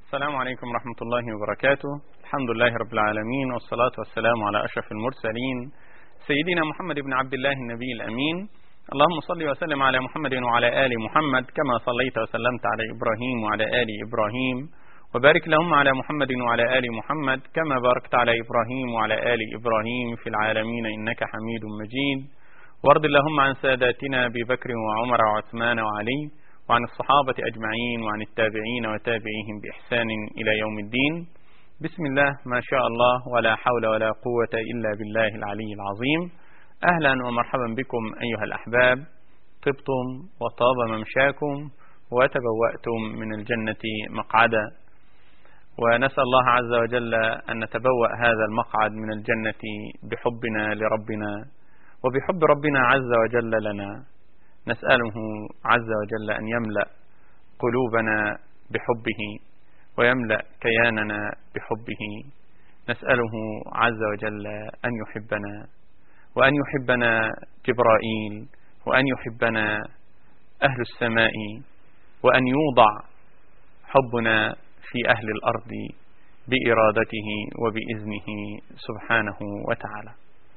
السلام عليكم ورحمة الله وبركاته الحمد لله رب العالمين والصلاة والسلام على أشرف المرسلين سيدنا محمد بن عبد الله النبي الأمين اللهم صل وسلم على محمد وعلى آل محمد كما صليت وسلمت على إبراهيم وعلى آل إبراهيم وبارك لهم على محمد وعلى آل محمد كما باركت على إبراهيم وعلى آل إبراهيم في العالمين إنك حميد مجيد وارض اللهم عن ساداتنا أبي بكر وعمر وعثمان وعلي وعن الصحابة أجمعين وعن التابعين وتابعيهم بإحسان إلى يوم الدين بسم الله ما شاء الله ولا حول ولا قوة إلا بالله العلي العظيم أهلا ومرحبا بكم أيها الأحباب طبتم وطاب ممشاكم وتبوأتم من الجنة مقعدا ونسأل الله عز وجل أن نتبوأ هذا المقعد من الجنة بحبنا لربنا وبحب ربنا عز وجل لنا نسأله عز وجل أن يملأ قلوبنا بحبه ويملأ كياننا بحبه نسأله عز وجل أن يحبنا وأن يحبنا جبرائيل وأن يحبنا أهل السماء وأن يوضع حبنا في أهل الأرض بإرادته وبإذنه سبحانه وتعالى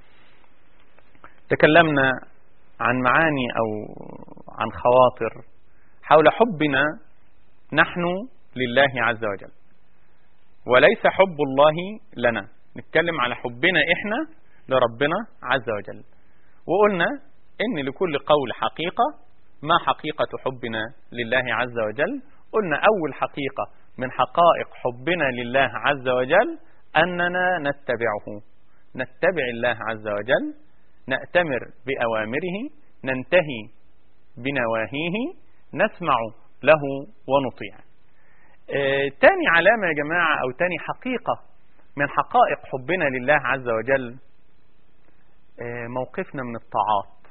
تكلمنا عن معاني أو عن خواطر حول حبنا نحن لله عز وجل وليس حب الله لنا نتكلم على حبنا إحنا لربنا عز وجل وقلنا إن لكل قول حقيقة ما حقيقة حبنا لله عز وجل قلنا أول حقيقة من حقائق حبنا لله عز وجل أننا نتبعه نتبع الله عز وجل نأتمر بأوامره ننتهي بنواهيه نسمع له ونطيع آه تاني علامة يا جماعة أو تاني حقيقة من حقائق حبنا لله عز وجل آه موقفنا من الطاعات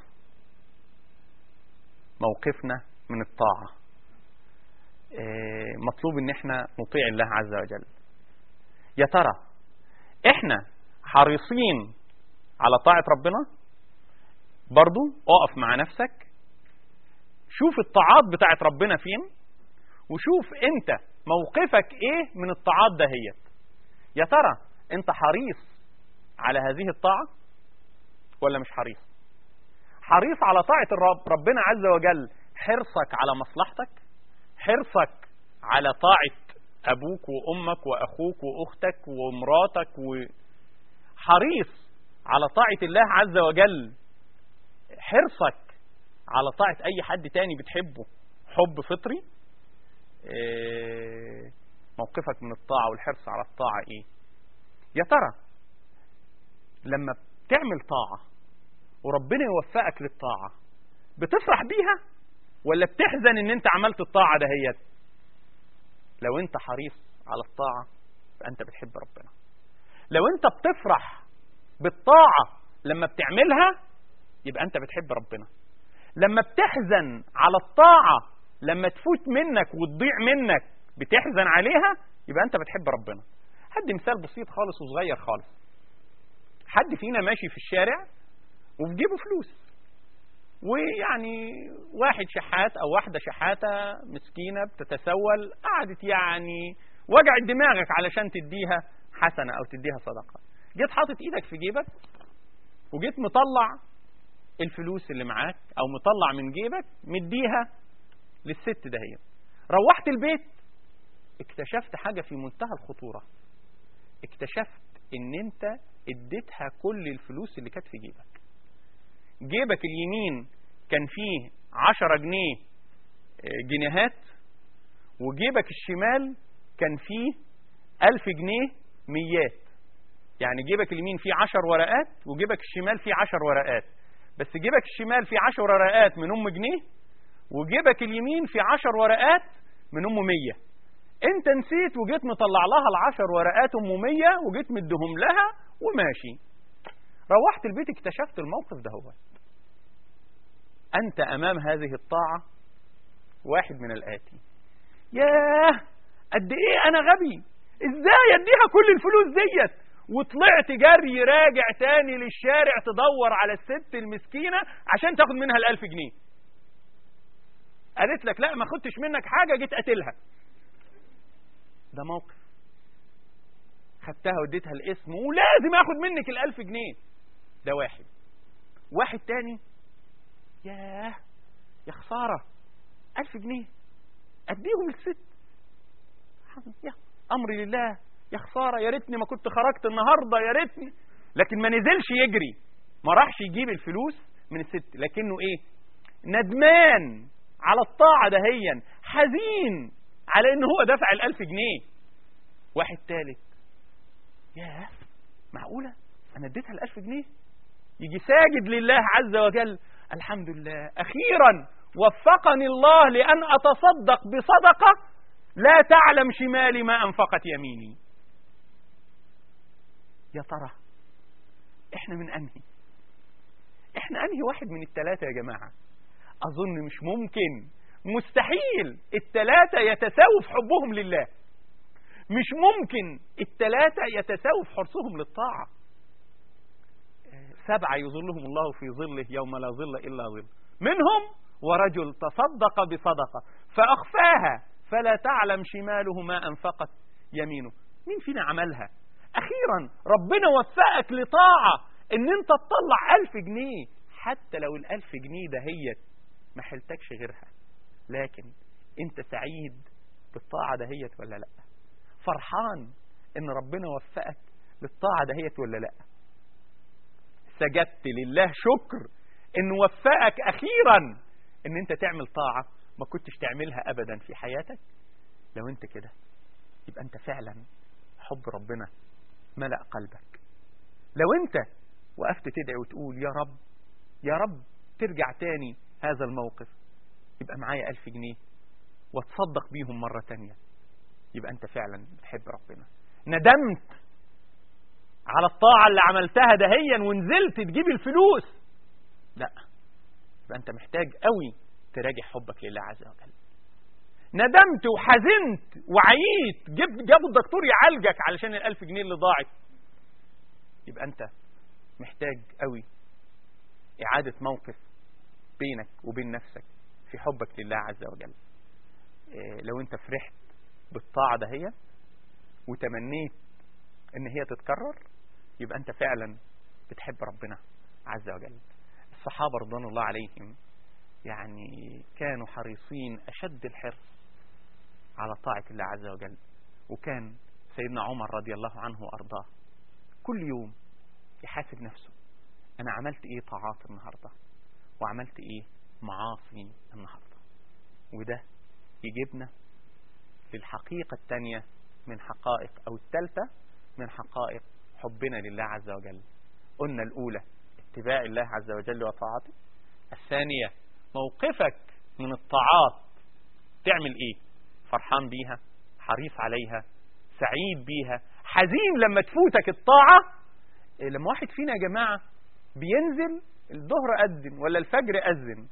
موقفنا من الطاعة آه مطلوب ان احنا نطيع الله عز وجل يا ترى احنا حريصين على طاعة ربنا برضو اقف مع نفسك شوف الطاعات بتاعت ربنا فين وشوف انت موقفك ايه من الطاعات دهيت يا ترى انت حريص على هذه الطاعة ولا مش حريص حريص على طاعة الرب ربنا عز وجل حرصك على مصلحتك حرصك على طاعة أبوك وأمك وأخوك وأختك ومراتك وحريص على طاعة الله عز وجل حرصك على طاعة أي حد تاني بتحبه حب فطري إيه موقفك من الطاعة والحرص على الطاعة إيه يا ترى لما بتعمل طاعة وربنا يوفقك للطاعة بتفرح بيها ولا بتحزن ان انت عملت الطاعة دهيت لو انت حريص على الطاعة فانت بتحب ربنا لو انت بتفرح بالطاعة لما بتعملها يبقى انت بتحب ربنا لما بتحزن على الطاعة لما تفوت منك وتضيع منك بتحزن عليها يبقى انت بتحب ربنا هدي مثال بسيط خالص وصغير خالص حد فينا ماشي في الشارع وفي جيبه فلوس ويعني واحد شحات او واحده شحاته مسكينه بتتسول قعدت يعني وجعت دماغك علشان تديها حسنه او تديها صدقه جيت حاطط ايدك في جيبك وجيت مطلع الفلوس اللي معاك او مطلع من جيبك مديها للست دهيت روحت البيت اكتشفت حاجه في منتهى الخطوره اكتشفت ان انت اديتها كل الفلوس اللي كانت في جيبك جيبك اليمين كان فيه عشرة جنيه جنيهات وجيبك الشمال كان فيه ألف جنيه ميات يعني جيبك اليمين فيه عشر ورقات وجيبك الشمال فيه عشر ورقات بس جيبك الشمال فيه عشر ورقات من أم جنيه وجيبك اليمين فيه عشر ورقات من أم مية انت نسيت وجيت مطلع لها العشر ورقات أم مية وجيت مدهم لها وماشي روحت البيت اكتشفت الموقف ده هو أنت أمام هذه الطاعة واحد من الآتي ياه قد إيه أنا غبي إزاي أديها كل الفلوس ديت وطلعت جري راجع تاني للشارع تدور على الست المسكينة عشان تاخد منها الألف جنيه قالت لك لا ما خدتش منك حاجة جيت قتلها ده موقف خدتها وديتها الاسم ولازم اخد منك الالف جنيه ده واحد واحد تاني ياه يا خسارة ألف جنيه أديهم الست يا أمري لله يا خسارة يا ريتني ما كنت خرجت النهاردة يا ريتني لكن ما نزلش يجري ما راحش يجيب الفلوس من الست لكنه ايه ندمان على الطاعة دهيا حزين على ان هو دفع الالف جنيه واحد تالت ياه معقولة انا اديتها الالف جنيه يجي ساجد لله عز وجل الحمد لله اخيرا وفقني الله لان اتصدق بصدقة لا تعلم شمالي ما انفقت يميني يا ترى احنا من انهي احنا انهي واحد من الثلاثة يا جماعة اظن مش ممكن مستحيل الثلاثة يتساووا في حبهم لله مش ممكن الثلاثة يتساووا في حرصهم للطاعة سبعة يظلهم الله في ظله يوم لا ظل إلا ظل منهم ورجل تصدق بصدقة فأخفاها فلا تعلم شماله ما أنفقت يمينه مين فينا عملها أخيرا ربنا وفقك لطاعة ان انت تطلع ألف جنيه حتى لو الألف جنيه ده هي ما حلتكش غيرها لكن انت سعيد بالطاعة دهيت ولا لا فرحان ان ربنا وفقك للطاعة دهيت ولا لا سجدت لله شكر ان وفقك اخيرا ان انت تعمل طاعة ما كنتش تعملها ابدا في حياتك لو انت كده يبقى انت فعلا حب ربنا ملأ قلبك لو انت وقفت تدعي وتقول يا رب يا رب ترجع تاني هذا الموقف يبقى معايا ألف جنيه واتصدق بيهم مرة تانية يبقى أنت فعلا بتحب ربنا ندمت على الطاعة اللي عملتها دهيا ونزلت تجيب الفلوس لا يبقى أنت محتاج قوي تراجع حبك لله عز وجل ندمت وحزنت وعييت جبت جابوا الدكتور يعالجك علشان الألف جنيه اللي ضاعت يبقى أنت محتاج قوي إعادة موقف بينك وبين نفسك في حبك لله عز وجل إيه لو انت فرحت بالطاعة دهية وتمنيت ان هي تتكرر يبقى انت فعلا بتحب ربنا عز وجل الصحابة رضوان الله عليهم يعني كانوا حريصين أشد الحرص على طاعة الله عز وجل وكان سيدنا عمر رضي الله عنه وأرضاه كل يوم يحاسب نفسه أنا عملت إيه طاعات النهاردة وعملت إيه معاصي النهاردة وده يجيبنا للحقيقة الثانية من حقائق أو الثالثة من حقائق حبنا لله عز وجل قلنا الأولى اتباع الله عز وجل وطاعته الثانية موقفك من الطاعات تعمل ايه فرحان بيها حريص عليها سعيد بيها حزين لما تفوتك الطاعة لما واحد فينا يا جماعة بينزل الظهر أذن ولا الفجر أذن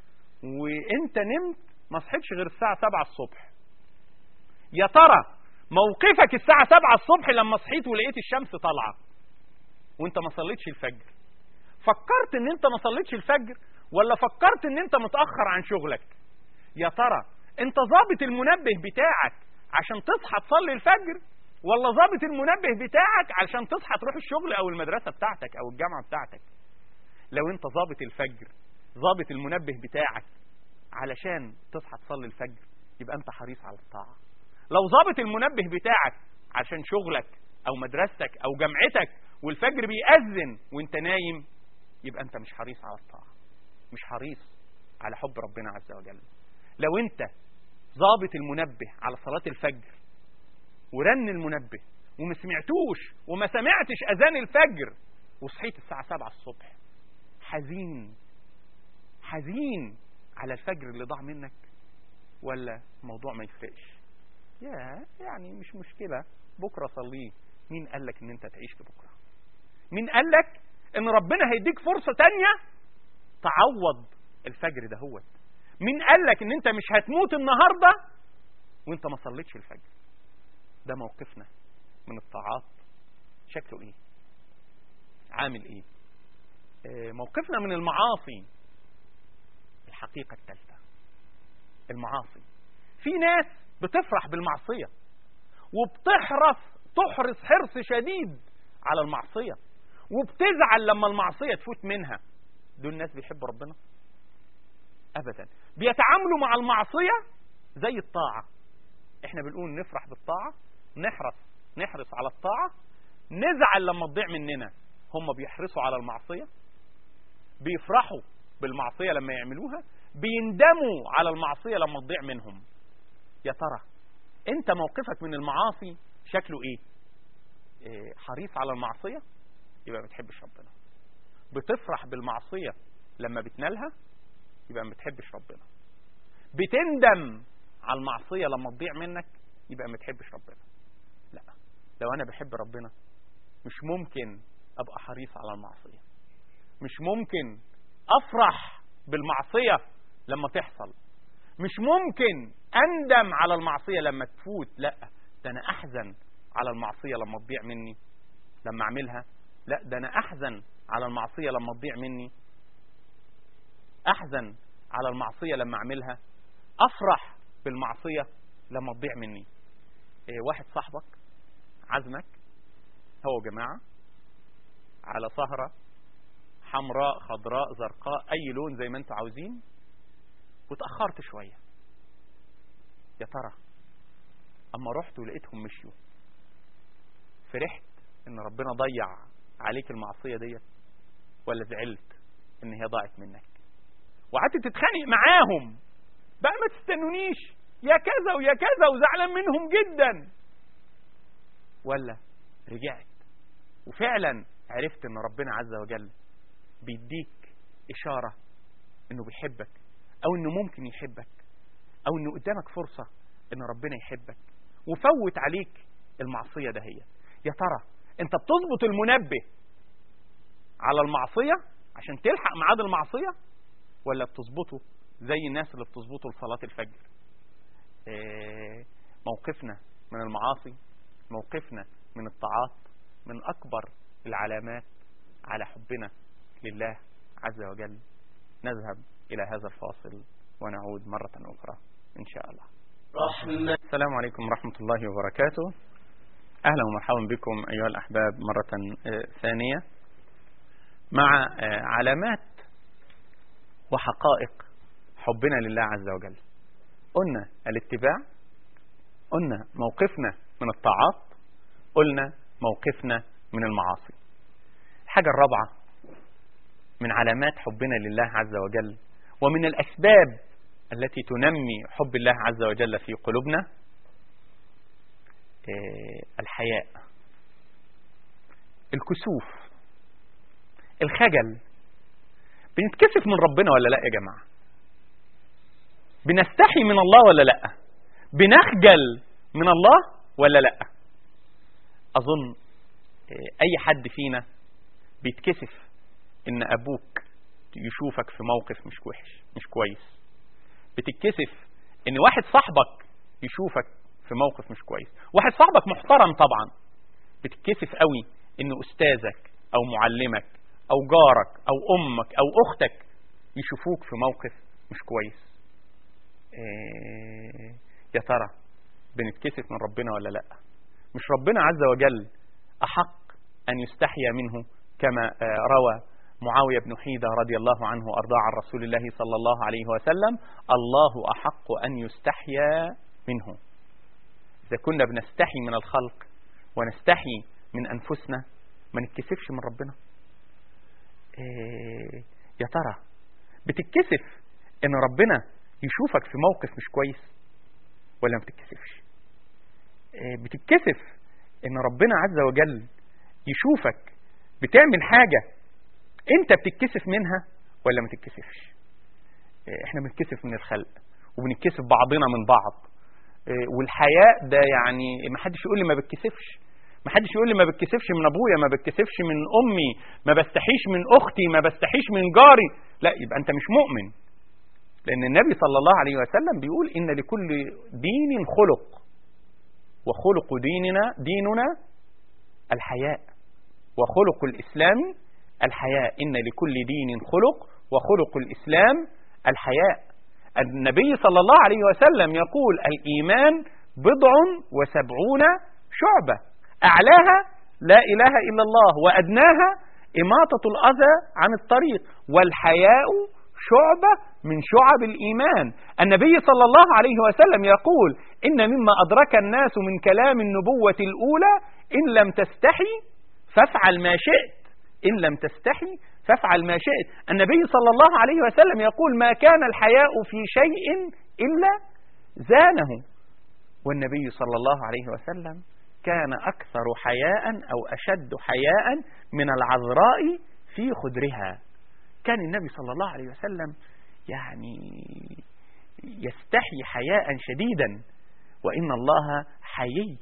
وانت نمت ما صحيتش غير الساعة 7 الصبح يا ترى موقفك الساعة 7 الصبح لما صحيت ولقيت الشمس طالعة وانت ما صليتش الفجر فكرت ان انت ما صليتش الفجر ولا فكرت ان انت متأخر عن شغلك يا ترى انت ظابط المنبه بتاعك عشان تصحى تصلي الفجر ولا ظابط المنبه بتاعك عشان تصحى تروح الشغل او المدرسة بتاعتك او الجامعة بتاعتك لو انت ظابط الفجر ظابط المنبه بتاعك علشان تصحى تصلي الفجر يبقى انت حريص على الطاعة لو ظابط المنبه بتاعك عشان شغلك او مدرستك او جامعتك والفجر بيأذن وانت نايم يبقى انت مش حريص على الطاعة مش حريص على حب ربنا عز وجل لو انت ظابط المنبه على صلاة الفجر ورن المنبه وما سمعتوش وما سمعتش اذان الفجر وصحيت الساعة 7 الصبح حزين حزين على الفجر اللي ضاع منك ولا موضوع ما يفرقش يا يعني مش مشكلة بكرة صليه مين قال لك ان انت تعيش لبكرة مين قال لك ان ربنا هيديك فرصة تانية تعوض الفجر ده هو مين قال لك ان انت مش هتموت النهاردة وانت ما صليتش الفجر ده موقفنا من الطاعات شكله ايه عامل ايه اه موقفنا من المعاصي الحقيقة الثالثة المعاصي في ناس بتفرح بالمعصية وبتحرص تحرص حرص شديد على المعصية وبتزعل لما المعصية تفوت منها دول الناس بيحبوا ربنا أبدا بيتعاملوا مع المعصية زي الطاعة احنا بنقول نفرح بالطاعة نحرص نحرص على الطاعة نزعل لما تضيع مننا هم بيحرصوا على المعصية بيفرحوا بالمعصية لما يعملوها بيندموا على المعصية لما تضيع منهم يا ترى انت موقفك من المعاصي شكله ايه, إيه حريص على المعصية يبقى ما بتحبش ربنا بتفرح بالمعصية لما بتنالها يبقى ما بتحبش ربنا بتندم على المعصية لما تضيع منك يبقى ما تحبش ربنا لا لو انا بحب ربنا مش ممكن ابقى حريص على المعصية مش ممكن افرح بالمعصية لما تحصل مش ممكن اندم على المعصية لما تفوت لا ده انا احزن على المعصية لما تضيع مني لما اعملها لا ده انا احزن على المعصية لما تضيع مني احزن على المعصية لما اعملها افرح بالمعصية لما تضيع مني إيه واحد صاحبك عزمك هو جماعة على سهرة حمراء خضراء زرقاء اي لون زي ما انتوا عاوزين وتأخرت شوية يا ترى اما رحت ولقيتهم مشيوا فرحت ان ربنا ضيع عليك المعصية ديت ولا زعلت ان هي ضاعت منك وقعدت تتخانق معاهم بقى ما تستنونيش يا كذا ويا كذا وزعلان منهم جدا ولا رجعت وفعلا عرفت ان ربنا عز وجل بيديك اشارة انه بيحبك او انه ممكن يحبك او انه قدامك فرصة ان ربنا يحبك وفوت عليك المعصية ده هي يا ترى انت بتظبط المنبه على المعصية عشان تلحق ميعاد المعصية ولا بتظبطه زي الناس اللي بتظبطه لصلاة الفجر إيه موقفنا من المعاصي موقفنا من الطاعات من أكبر العلامات على حبنا لله عز وجل نذهب إلى هذا الفاصل ونعود مرة أخرى إن شاء الله رحمة. السلام عليكم ورحمة الله وبركاته أهلا ومرحبا بكم أيها الأحباب مرة ثانية مع علامات وحقائق حبنا لله عز وجل قلنا الاتباع قلنا موقفنا من الطاعات قلنا موقفنا من المعاصي الحاجة الرابعة من علامات حبنا لله عز وجل ومن الأسباب التي تنمي حب الله عز وجل في قلوبنا الحياء الكسوف الخجل بنتكسف من ربنا ولا لا يا جماعة بنستحي من الله ولا لا بنخجل من الله ولا لا أظن أي حد فينا بيتكسف إن أبوك يشوفك في موقف مش وحش مش كويس بتتكسف إن واحد صاحبك يشوفك في موقف مش كويس واحد صاحبك محترم طبعا بتتكسف قوي إن أستاذك أو معلمك أو جارك أو أمك أو أختك يشوفوك في موقف مش كويس إيه يا ترى بنتكسف من ربنا ولا لا مش ربنا عز وجل أحق أن يستحيا منه كما روى معاوية بن حيدة رضي الله عنه وأرضاه عن رسول الله صلى الله عليه وسلم الله أحق أن يستحيا منه إذا كنا بنستحي من الخلق ونستحي من أنفسنا ما نتكسفش من ربنا إيه يا ترى بتتكسف ان ربنا يشوفك في موقف مش كويس ولا ما بتتكسفش إيه بتتكسف ان ربنا عز وجل يشوفك بتعمل حاجة انت بتتكسف منها ولا ما تتكسفش إيه احنا بنتكسف من الخلق وبنتكسف بعضنا من بعض والحياء ده يعني ما حدش يقول لي ما بتكسفش ما حدش يقول لي ما بتكسفش من ابويا ما بتكسفش من امي ما بستحيش من اختي ما بستحيش من جاري لا يبقى انت مش مؤمن لان النبي صلى الله عليه وسلم بيقول ان لكل دين خلق وخلق ديننا ديننا الحياء وخلق الاسلام الحياء ان لكل دين خلق وخلق الاسلام الحياء النبي صلى الله عليه وسلم يقول الايمان بضع وسبعون شعبة أعلاها لا إله إلا الله وأدناها إماطة الأذى عن الطريق والحياء شعبة من شعب الإيمان النبي صلى الله عليه وسلم يقول إن مما أدرك الناس من كلام النبوة الأولى إن لم تستحي فافعل ما شئت إن لم تستحي فافعل ما شئت النبي صلى الله عليه وسلم يقول ما كان الحياء في شيء إلا زانه والنبي صلى الله عليه وسلم كان أكثر حياء أو أشد حياء من العذراء في خدرها كان النبي صلى الله عليه وسلم يعني يستحي حياء شديدا وإن الله حيي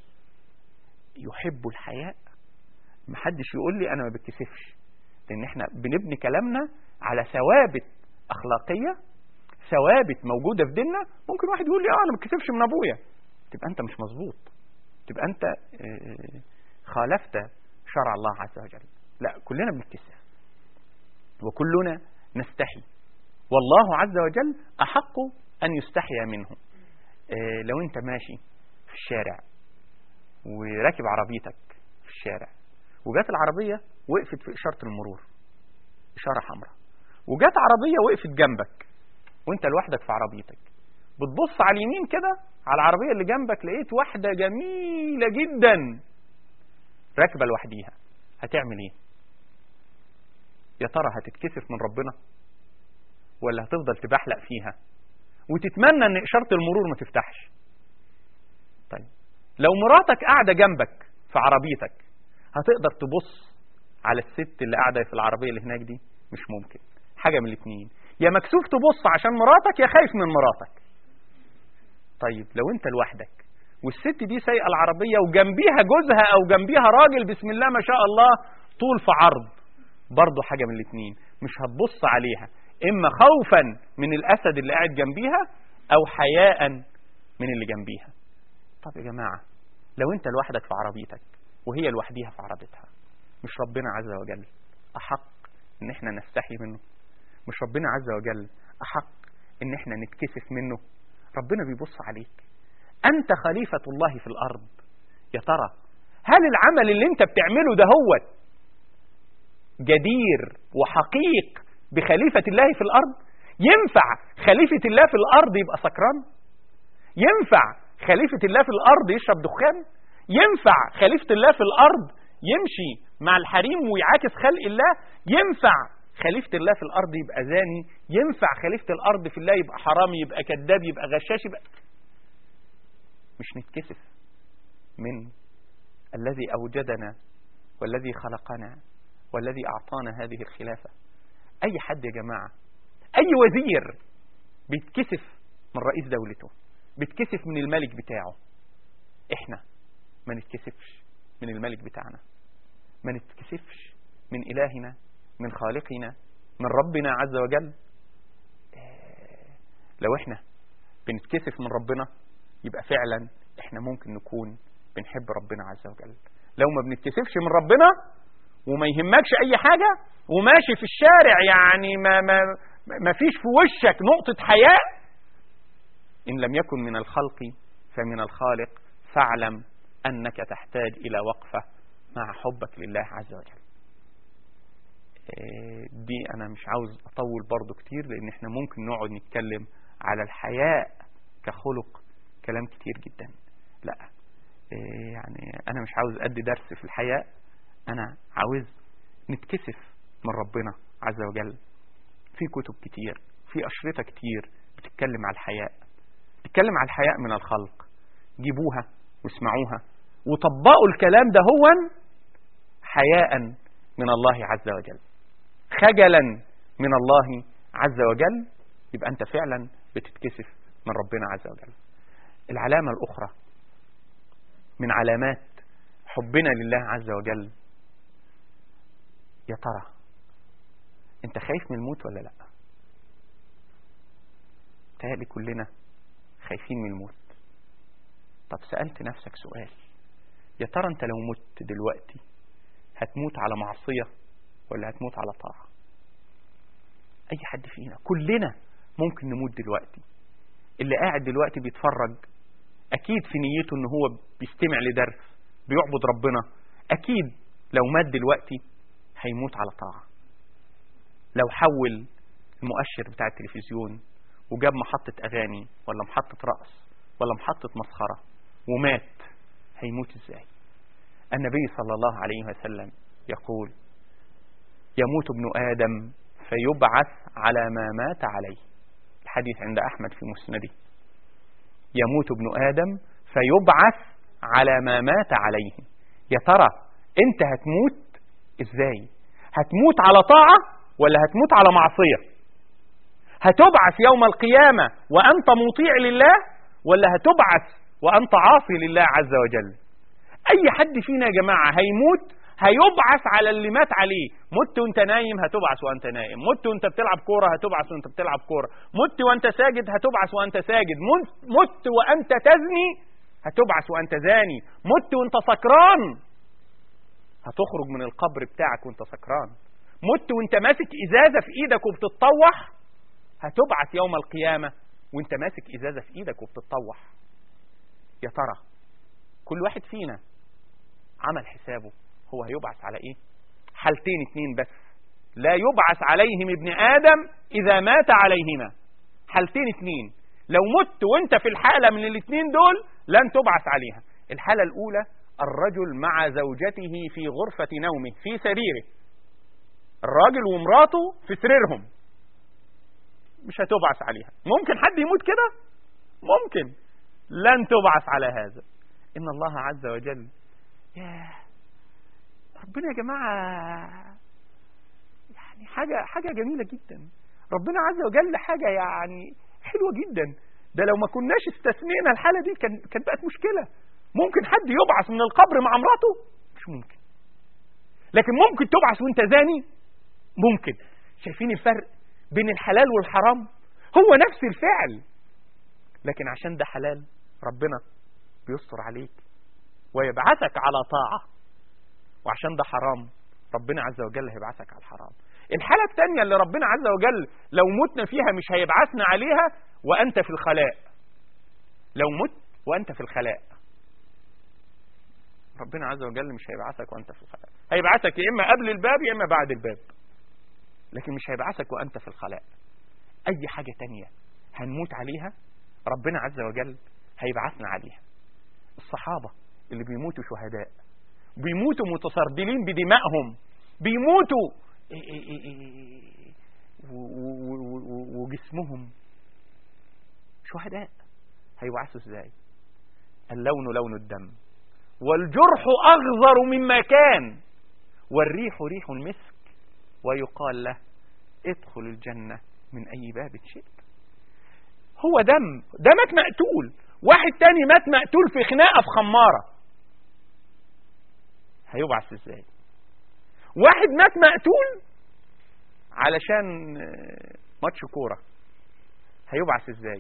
يحب الحياء محدش يقول لي أنا ما بتكسفش لأن احنا بنبني كلامنا على ثوابت أخلاقية ثوابت موجودة في ديننا ممكن واحد يقول لي اه أنا ما بتكسفش من أبويا تبقى أنت مش مظبوط تبقى أنت خالفت شرع الله عز وجل لا كلنا بنتكسف وكلنا نستحي والله عز وجل أحق أن يستحيا منه لو أنت ماشي في الشارع وراكب عربيتك في الشارع وجات العربية وقفت في إشارة المرور إشارة حمراء وجات عربية وقفت جنبك وانت لوحدك في عربيتك بتبص على اليمين كده على العربية اللي جنبك لقيت واحدة جميلة جدا راكبة لوحديها هتعمل ايه يا ترى هتتكسف من ربنا ولا هتفضل تبحلق فيها وتتمنى ان اشارة المرور ما تفتحش طيب لو مراتك قاعدة جنبك في عربيتك هتقدر تبص على الست اللي قاعدة في العربية اللي هناك دي مش ممكن حاجة من الاثنين يا مكسوف تبص عشان مراتك يا خايف من مراتك طيب لو انت لوحدك والست دي سايقه العربية وجنبيها جوزها او جنبيها راجل بسم الله ما شاء الله طول في عرض برضه حاجة من الاثنين مش هتبص عليها اما خوفا من الاسد اللي قاعد جنبيها او حياء من اللي جنبيها طب يا جماعة لو انت لوحدك في عربيتك وهي لوحديها في عربيتها مش ربنا عز وجل احق ان احنا نستحي منه مش ربنا عز وجل احق ان احنا نتكسف منه ربنا بيبص عليك انت خليفة الله في الارض يا ترى هل العمل اللي انت بتعمله ده هو جدير وحقيق بخليفة الله في الارض ينفع خليفة الله في الارض يبقى سكران ينفع خليفة الله في الارض يشرب دخان ينفع خليفة الله في الارض يمشي مع الحريم ويعاكس خلق الله ينفع خليفة الله في الأرض يبقى زاني ينفع خليفة الأرض في الله يبقى حرامي يبقى كذاب يبقى غشاش يبقى مش نتكسف من الذي أوجدنا والذي خلقنا والذي أعطانا هذه الخلافة أي حد يا جماعة أي وزير بيتكسف من رئيس دولته بيتكسف من الملك بتاعه احنا ما نتكسفش من الملك بتاعنا ما نتكسفش من إلهنا من خالقنا من ربنا عز وجل لو احنا بنتكسف من ربنا يبقى فعلا احنا ممكن نكون بنحب ربنا عز وجل لو ما بنتكسفش من ربنا وما يهمكش اي حاجة وماشي في الشارع يعني ما, ما, ما فيش في وشك نقطة حياء ان لم يكن من الخلق فمن الخالق فاعلم انك تحتاج الى وقفة مع حبك لله عز وجل دي انا مش عاوز اطول برضو كتير لان احنا ممكن نقعد نتكلم على الحياء كخلق كلام كتير جدا لا يعني انا مش عاوز ادي درس في الحياء انا عاوز نتكسف من ربنا عز وجل في كتب كتير في اشرطة كتير بتتكلم على الحياء بتتكلم على الحياء من الخلق جيبوها واسمعوها وطبقوا الكلام ده هو حياء من الله عز وجل خجلا من الله عز وجل يبقى أنت فعلا بتتكسف من ربنا عز وجل العلامة الأخرى من علامات حبنا لله عز وجل يا ترى انت خايف من الموت ولا لا تهيألي كلنا خايفين من الموت طب سألت نفسك سؤال يا ترى انت لو مت دلوقتي هتموت على معصية ولا هتموت على طاعة اي حد فينا كلنا ممكن نموت دلوقتي اللي قاعد دلوقتي بيتفرج اكيد في نيته ان هو بيستمع لدرس بيعبد ربنا اكيد لو مات دلوقتي هيموت على طاعة لو حول المؤشر بتاع التلفزيون وجاب محطة اغاني ولا محطة رقص ولا محطة مسخرة ومات هيموت ازاي النبي صلى الله عليه وسلم يقول يموت ابن آدم فيبعث على ما مات عليه الحديث عند أحمد في مسنده يموت ابن آدم فيبعث على ما مات عليه يا ترى انت هتموت ازاي هتموت على طاعة ولا هتموت على معصية هتبعث يوم القيامة وأنت مطيع لله ولا هتبعث وأنت عاصي لله عز وجل أي حد فينا يا جماعة هيموت هيبعث على اللي مات عليه مت وانت نايم هتبعث وانت نايم مت وانت بتلعب كورة هتبعث وانت بتلعب كورة مت وانت ساجد هتبعث وانت ساجد مت وانت تزني هتبعث وانت زاني مت وانت سكران هتخرج من القبر بتاعك وانت سكران مت وانت ماسك ازازة في ايدك وبتتطوح هتبعث يوم القيامة وانت ماسك ازازة في ايدك وبتتطوح يا ترى كل واحد فينا عمل حسابه هو هيبعث على ايه حالتين اتنين بس لا يبعث عليهم ابن آدم إذا مات عليهما حالتين اتنين لو مت وانت في الحالة من الاتنين دول لن تبعث عليها الحالة الأولى الرجل مع زوجته في غرفة نومه في سريره الراجل ومراته في سريرهم مش هتبعث عليها ممكن حد يموت كده ممكن لن تبعث على هذا إن الله عز وجل يا ربنا يا جماعة يعني حاجة حاجة جميلة جدا ربنا عز وجل حاجة يعني حلوة جدا ده لو ما كناش استثنينا الحالة دي كان كانت بقت مشكلة ممكن حد يبعث من القبر مع مراته مش ممكن لكن ممكن تبعث وانت زاني ممكن شايفين الفرق بين الحلال والحرام هو نفس الفعل لكن عشان ده حلال ربنا بيستر عليك ويبعثك على طاعة وعشان ده حرام ربنا عز وجل هيبعثك على الحرام الحالة الثانية اللي ربنا عز وجل لو متنا فيها مش هيبعثنا عليها وأنت في الخلاء لو مت وأنت في الخلاء ربنا عز وجل مش هيبعثك وأنت في الخلاء هيبعثك يا إما قبل الباب يا إما بعد الباب لكن مش هيبعثك وأنت في الخلاء أي حاجة تانية هنموت عليها ربنا عز وجل هيبعثنا عليها الصحابة اللي بيموتوا شهداء بيموتوا متصردلين بدمائهم بيموتوا وجسمهم شهداء هيبعثوا ازاي اللون لون الدم والجرح أغزر مما كان والريح ريح المسك ويقال له ادخل الجنة من أي باب شئت هو دم ده مات مقتول واحد تاني مات مقتول في خناقة في خمارة هيبعث ازاي واحد مات مقتول علشان ماتش كورة هيبعث ازاي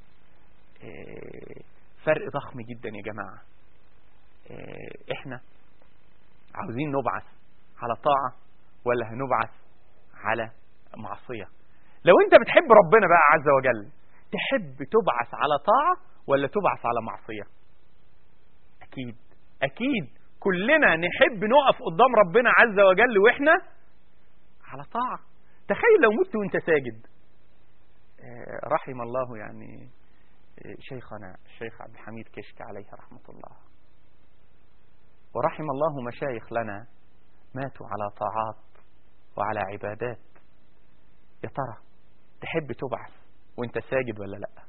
فرق ضخم جدا يا جماعة احنا عاوزين نبعث على طاعة ولا هنبعث على معصية لو انت بتحب ربنا بقى عز وجل تحب تبعث على طاعة ولا تبعث على معصية اكيد اكيد كلنا نحب نقف قدام ربنا عز وجل واحنا على طاعة تخيل لو مت وانت ساجد رحم الله يعني شيخنا الشيخ عبد الحميد كشك عليه رحمة الله ورحم الله مشايخ لنا ماتوا على طاعات وعلى عبادات يا ترى تحب تبعث وانت ساجد ولا لا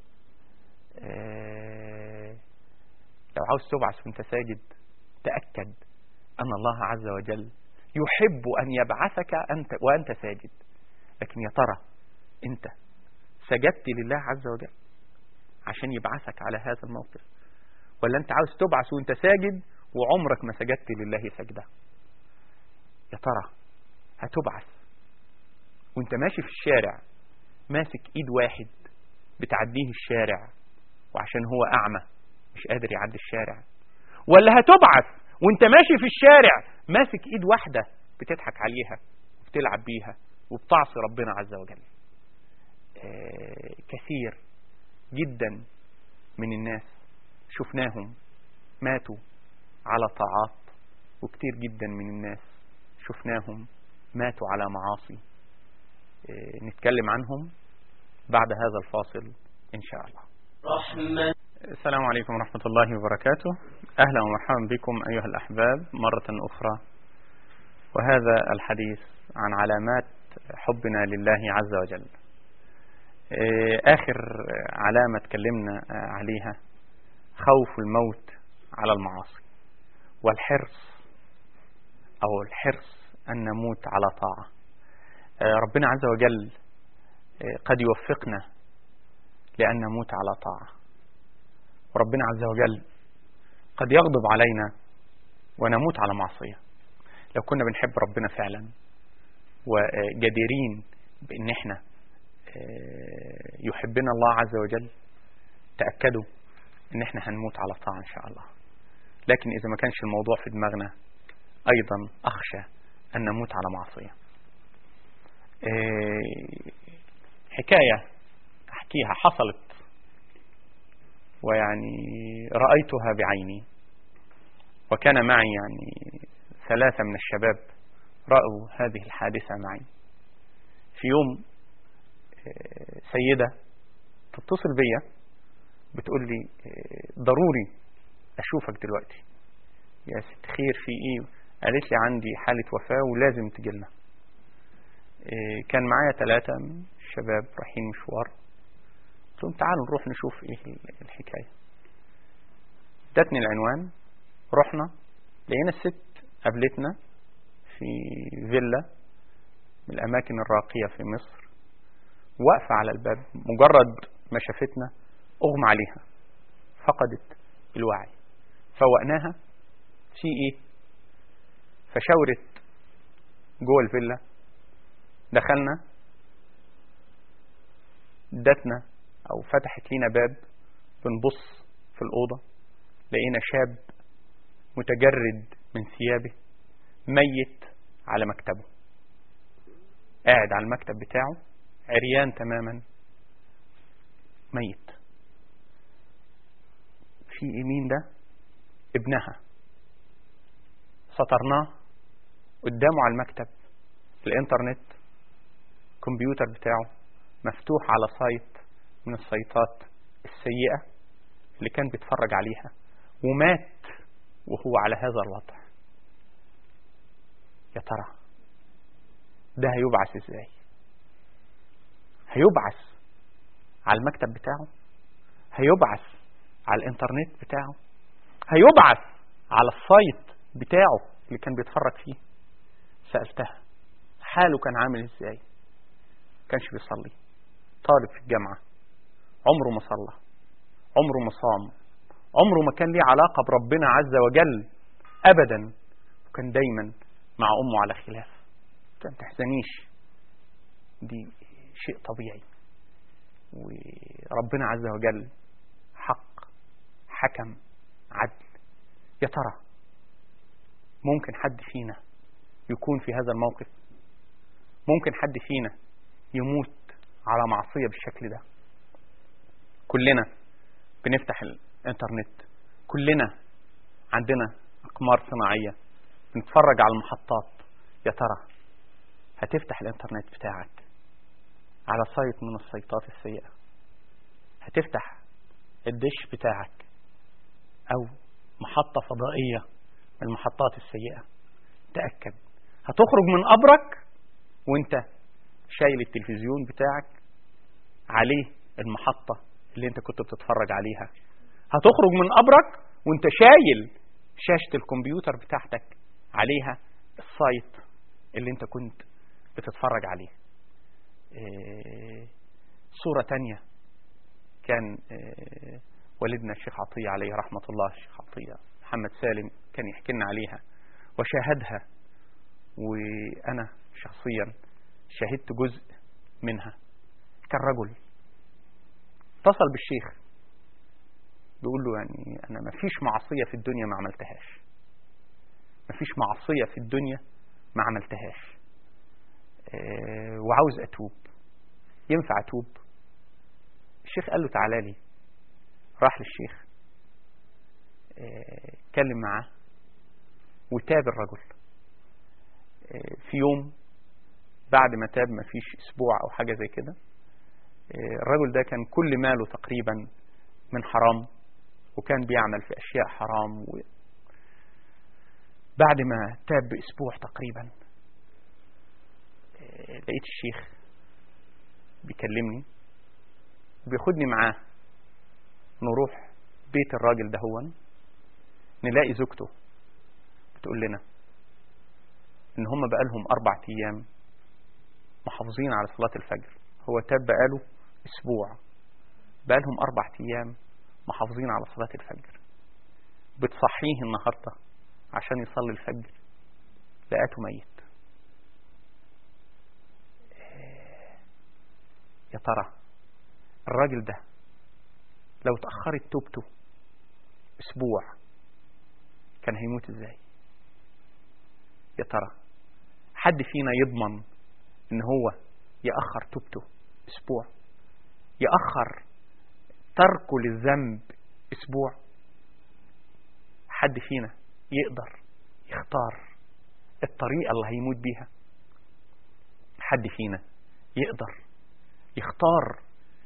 اه لو عاوز تبعث وانت ساجد تأكد أن الله عز وجل يحب أن يبعثك أنت وأنت ساجد لكن يا ترى أنت سجدت لله عز وجل عشان يبعثك على هذا الموقف ولا أنت عاوز تبعث وأنت ساجد وعمرك ما سجدت لله سجدة يا ترى هتبعث وانت ماشي في الشارع ماسك ايد واحد بتعديه الشارع وعشان هو اعمى مش قادر يعدي الشارع ولا هتبعث وانت ماشي في الشارع ماسك ايد واحدة بتضحك عليها وبتلعب بيها وبتعصي ربنا عز وجل آه كثير جدا من الناس شفناهم ماتوا على طاعات وكتير جدا من الناس شفناهم ماتوا على معاصي إيه، نتكلم عنهم بعد هذا الفاصل إن شاء الله رحمة السلام عليكم ورحمة الله وبركاته أهلا ومرحبا بكم أيها الأحباب مرة أخرى وهذا الحديث عن علامات حبنا لله عز وجل إيه، آخر علامة تكلمنا عليها خوف الموت على المعاصي والحرص أو الحرص أن نموت على طاعة آه، ربنا عز وجل آه، قد يوفقنا لأن نموت على طاعة وربنا عز وجل قد يغضب علينا ونموت على معصية لو كنا بنحب ربنا فعلا وجديرين بأن احنا آه، يحبنا الله عز وجل تأكدوا ان احنا هنموت على طاعة ان شاء الله لكن اذا ما كانش الموضوع في دماغنا ايضا اخشى ان نموت على معصية إيه، حكاية احكيها حصلت ويعني رأيتها بعيني وكان معي يعني ثلاثة من الشباب رأوا هذه الحادثة معي في يوم إيه، سيدة تتصل بيا بتقول لي آه، ضروري اشوفك دلوقتي يا ست خير في ايه قالت لي عندي حالة وفاة ولازم تجيلنا آه، كان معايا ثلاثة شباب رايحين مشوار قلت لهم تعالوا نروح نشوف ايه الحكاية ادتني العنوان رحنا لقينا الست قابلتنا في فيلا من الأماكن الراقية في مصر واقفة على الباب مجرد ما شافتنا أغمى عليها فقدت الوعي فوقناها في إيه فشاورت جوه الفيلا دخلنا ادتنا أو فتحت لينا باب بنبص في الأوضة لقينا شاب متجرد من ثيابه ميت على مكتبه قاعد على المكتب بتاعه عريان تماما ميت في يمين ده ابنها سطرناه قدامه على المكتب الانترنت الكمبيوتر بتاعه مفتوح على سايت من السيطات السيئة اللي كان بيتفرج عليها ومات وهو على هذا الوضع يا ترى ده هيبعث ازاي هيبعث على المكتب بتاعه هيبعث على الانترنت بتاعه هيبعث على السايت بتاعه اللي كان بيتفرج فيه سألتها حاله كان عامل ازاي كانش بيصلي طالب في الجامعة عمره ما صلى عمره ما صام عمره ما كان ليه علاقة بربنا عز وجل أبدا وكان دايما مع أمه على خلاف ما تحزنيش دي شيء طبيعي وربنا عز وجل حق حكم عدل يا ترى ممكن حد فينا يكون في هذا الموقف ممكن حد فينا يموت على معصية بالشكل ده كلنا بنفتح الانترنت كلنا عندنا أقمار صناعية بنتفرج على المحطات يا ترى هتفتح الانترنت بتاعك على سايت من السيطات السيئة هتفتح الدش بتاعك أو محطة فضائية من المحطات السيئة تأكد هتخرج من قبرك وانت شايل التلفزيون بتاعك عليه المحطة اللي انت كنت بتتفرج عليها هتخرج من قبرك وانت شايل شاشة الكمبيوتر بتاعتك عليها السايت اللي انت كنت بتتفرج عليه إيه صورة تانية كان إيه والدنا الشيخ عطية عليه رحمة الله الشيخ عطية محمد سالم كان يحكي لنا عليها وشاهدها وأنا شخصيا شاهدت جزء منها كان رجل اتصل بالشيخ بيقول له يعني أنا ما فيش معصية في الدنيا ما عملتهاش ما فيش معصية في الدنيا ما عملتهاش أه وعاوز أتوب ينفع أتوب الشيخ قال له تعالى لي راح للشيخ اتكلم معاه وتاب الرجل في يوم بعد ما تاب ما فيش اسبوع او حاجة زي كده الرجل ده كان كل ماله تقريبا من حرام وكان بيعمل في اشياء حرام و... بعد ما تاب باسبوع تقريبا لقيت الشيخ بيكلمني بياخدني معاه نروح بيت الراجل ده هو نلاقي زوجته بتقول لنا ان هم بقالهم اربع ايام محافظين على صلاة الفجر هو تاب بقاله اسبوع بقالهم اربع ايام محافظين على صلاة الفجر بتصحيه النهاردة عشان يصلي الفجر لقاته ميت يا ترى الراجل ده لو تأخرت توبته اسبوع كان هيموت ازاي يا ترى حد فينا يضمن ان هو يأخر توبته اسبوع يأخر تركه للذنب اسبوع حد فينا يقدر يختار الطريقة اللي هيموت بيها حد فينا يقدر يختار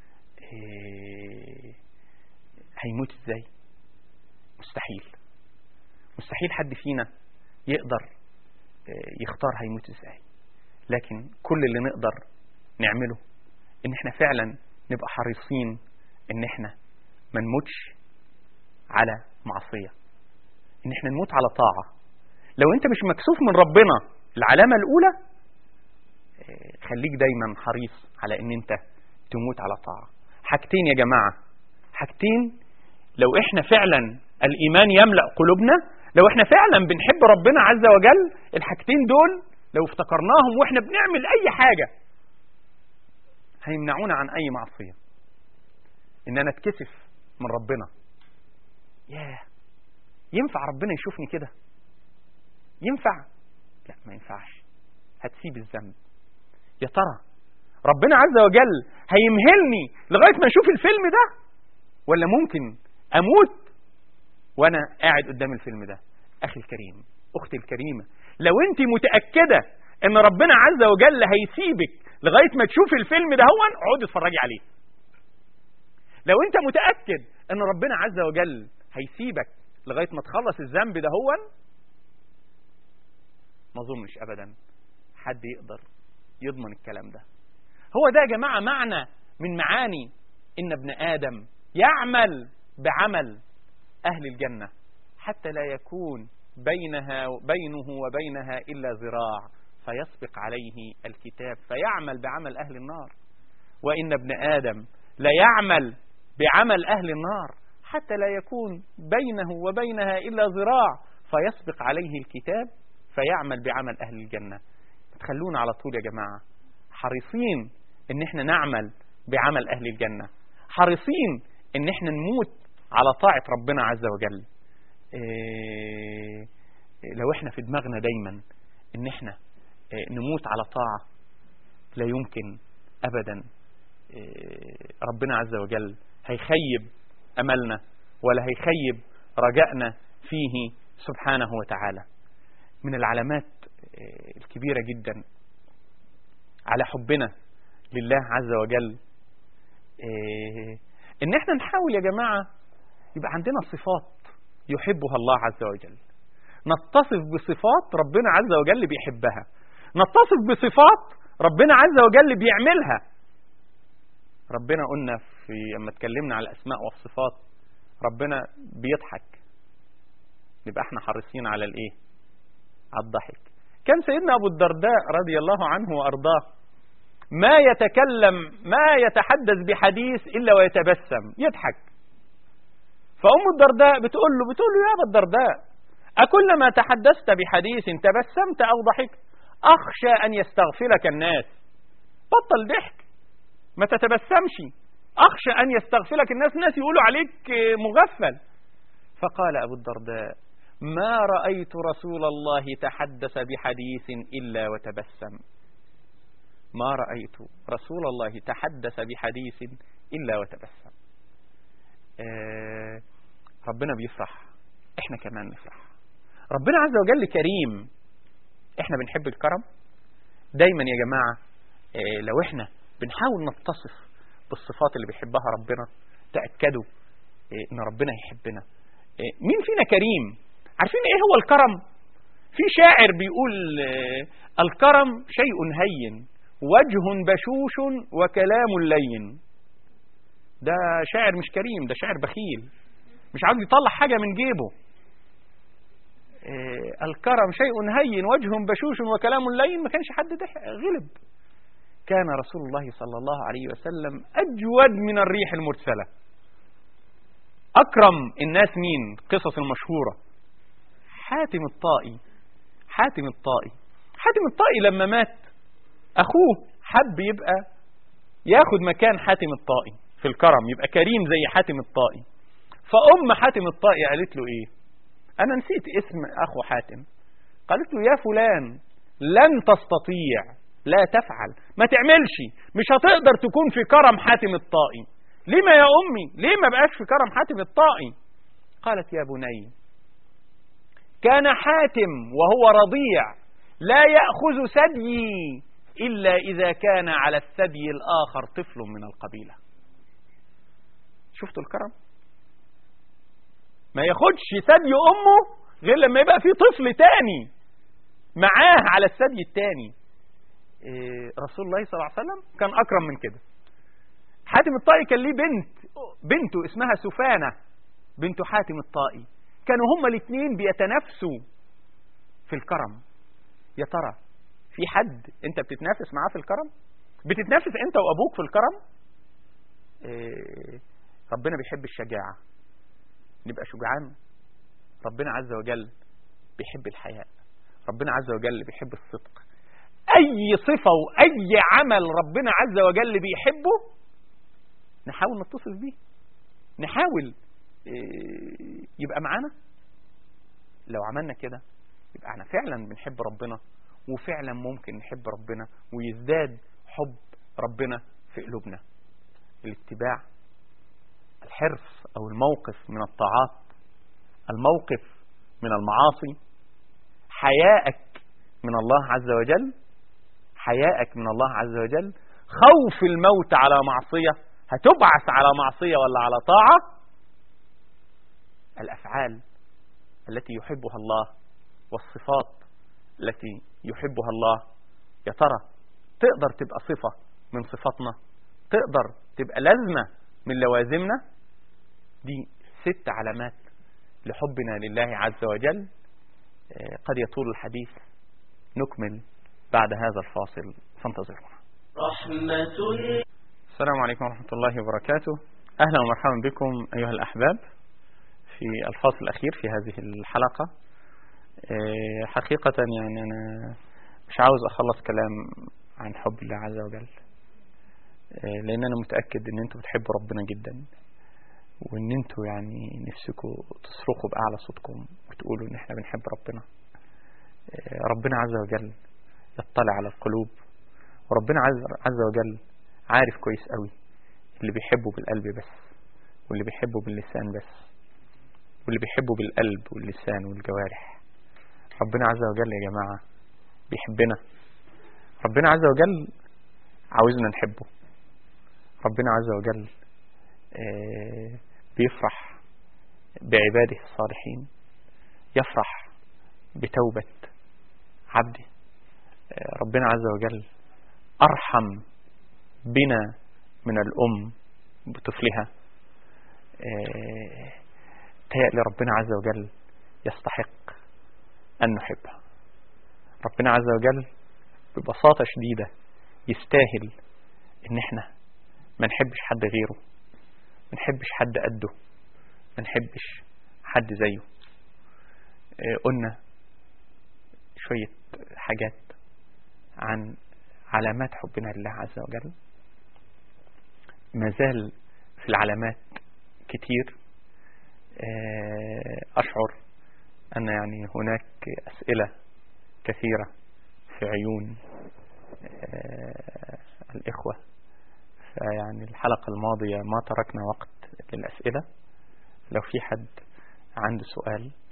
إيه هيموت ازاي مستحيل مستحيل حد فينا يقدر يختار هيموت ازاي لكن كل اللي نقدر نعمله ان احنا فعلا نبقى حريصين ان احنا ما نموتش على معصية ان احنا نموت على طاعة لو انت مش مكسوف من ربنا العلامة الاولى خليك دايما حريص على ان انت تموت على طاعة حاجتين يا جماعة حاجتين لو احنا فعلا الايمان يملأ قلوبنا لو احنا فعلا بنحب ربنا عز وجل الحاجتين دول لو افتكرناهم واحنا بنعمل اي حاجة هيمنعونا عن اي معصية ان انا اتكسف من ربنا ياه ينفع ربنا يشوفني كده ينفع لا ما ينفعش هتسيب الذنب يا ترى ربنا عز وجل هيمهلني لغاية ما اشوف الفيلم ده ولا ممكن اموت وانا قاعد قدام الفيلم ده اخي الكريم اختي الكريمة لو انت متأكدة ان ربنا عز وجل هيسيبك لغاية ما تشوف الفيلم ده هو اقعدي اتفرجي عليه لو انت متأكد ان ربنا عز وجل هيسيبك لغاية ما تخلص الذنب ده هو ما اظنش ابدا حد يقدر يضمن الكلام ده هو ده يا جماعة معنى من معاني ان ابن ادم يعمل بعمل اهل الجنة حتى لا يكون بينها بينه وبينها الا ذراع فيسبق عليه الكتاب فيعمل بعمل اهل النار وان ابن ادم لا يعمل بعمل اهل النار حتى لا يكون بينه وبينها الا ذراع فيسبق عليه الكتاب فيعمل بعمل اهل الجنة تخلونا على طول يا جماعة حريصين ان احنا نعمل بعمل اهل الجنة حريصين ان احنا نموت على طاعة ربنا عز وجل إيه لو احنا في دماغنا دايما ان احنا إيه نموت على طاعة لا يمكن ابدا إيه ربنا عز وجل هيخيب املنا ولا هيخيب رجائنا فيه سبحانه وتعالى من العلامات الكبيرة جدا على حبنا لله عز وجل ان احنا نحاول يا جماعة يبقى عندنا صفات يحبها الله عز وجل نتصف بصفات ربنا عز وجل بيحبها نتصف بصفات ربنا عز وجل بيعملها ربنا قلنا في لما اتكلمنا على الاسماء والصفات ربنا بيضحك نبقى احنا حريصين على الايه على الضحك كان سيدنا ابو الدرداء رضي الله عنه وارضاه ما يتكلم ما يتحدث بحديث الا ويتبسم يضحك فام الدرداء بتقول له بتقول له يا ابا الدرداء أكلما تحدثت بحديث تبسمت أو ضحكت أخشى أن يستغفلك الناس بطل ضحك ما تتبسمش أخشى أن يستغفلك الناس ناس يقولوا عليك مغفل فقال أبو الدرداء ما رأيت رسول الله تحدث بحديث إلا وتبسم ما رأيت رسول الله تحدث بحديث إلا وتبسم آه ربنا بيفرح احنا كمان نفرح ربنا عز وجل كريم احنا بنحب الكرم دايما يا جماعة اه لو احنا بنحاول نتصف بالصفات اللي بيحبها ربنا تأكدوا اه ان ربنا يحبنا اه مين فينا كريم عارفين ايه هو الكرم في شاعر بيقول الكرم شيء هين وجه بشوش وكلام لين ده شاعر مش كريم ده شاعر بخيل مش عاوز يطلع حاجة من جيبه إيه الكرم شيء هين وجه بشوش وكلام لين ما كانش حد ده غلب كان رسول الله صلى الله عليه وسلم أجود من الريح المرسلة أكرم الناس مين قصص المشهورة حاتم الطائي حاتم الطائي حاتم الطائي لما مات أخوه حب يبقى ياخد مكان حاتم الطائي في الكرم يبقى كريم زي حاتم الطائي فأم حاتم الطائي قالت له إيه أنا نسيت اسم أخو حاتم قالت له يا فلان لن تستطيع لا تفعل ما تعملش مش هتقدر تكون في كرم حاتم الطائي لما يا أمي ليه ما بقاش في كرم حاتم الطائي قالت يا بني كان حاتم وهو رضيع لا يأخذ ثديي إلا إذا كان على الثدي الآخر طفل من القبيلة شفتوا الكرم ما ياخدش ثدي أمه غير لما يبقى في طفل تاني معاه على الثدي التاني إيه رسول الله صلى الله عليه وسلم كان أكرم من كده حاتم الطائي كان ليه بنت بنته اسمها سفانة بنت حاتم الطائي كانوا هما الاثنين بيتنافسوا في الكرم يا ترى في حد انت بتتنافس معاه في الكرم بتتنافس انت وابوك في الكرم إيه ربنا بيحب الشجاعة نبقى شجعان ربنا عز وجل بيحب الحياء ربنا عز وجل بيحب الصدق اي صفة واي عمل ربنا عز وجل بيحبه نحاول نتصف بيه نحاول إيه يبقى معانا لو عملنا كده يبقى احنا فعلا بنحب ربنا وفعلا ممكن نحب ربنا ويزداد حب ربنا في قلوبنا الاتباع الحرص او الموقف من الطاعات الموقف من المعاصي حياءك من الله عز وجل حياءك من الله عز وجل خوف الموت على معصية هتبعث على معصية ولا على طاعة الأفعال التي يحبها الله والصفات التي يحبها الله يا ترى تقدر تبقى صفة من صفاتنا تقدر تبقى لازمة من لوازمنا دي ست علامات لحبنا لله عز وجل قد يطول الحديث نكمل بعد هذا الفاصل فانتظرونا رحمة السلام عليكم ورحمة الله وبركاته أهلا ومرحبا بكم أيها الأحباب في الفاصل الأخير في هذه الحلقة حقيقة يعني أنا مش عاوز أخلص كلام عن حب الله عز وجل لأن أنا متأكد أن أنتوا بتحبوا ربنا جدا وأن أنتوا يعني نفسكم تصرخوا بأعلى صوتكم وتقولوا أن احنا بنحب ربنا ربنا عز وجل يطلع على القلوب وربنا عز وجل عارف كويس قوي اللي بيحبه بالقلب بس واللي بيحبه باللسان بس واللي بيحبه بالقلب واللسان والجوارح ربنا عز وجل يا جماعة بيحبنا ربنا عز وجل عاوزنا نحبه ربنا عز وجل بيفرح بعباده الصالحين يفرح بتوبة عبده ربنا عز وجل أرحم بنا من الأم بطفلها تهيألي ربنا عز وجل يستحق أن نحبه ربنا عز وجل ببساطة شديدة يستاهل ان احنا ما نحبش حد غيره ما نحبش حد قده ما نحبش حد زيه قلنا شوية حاجات عن علامات حبنا لله عز وجل ما زال في العلامات كتير أشعر أن يعني هناك أسئلة كثيرة في عيون الإخوة فيعني الحلقة الماضية ما تركنا وقت للأسئلة لو في حد عنده سؤال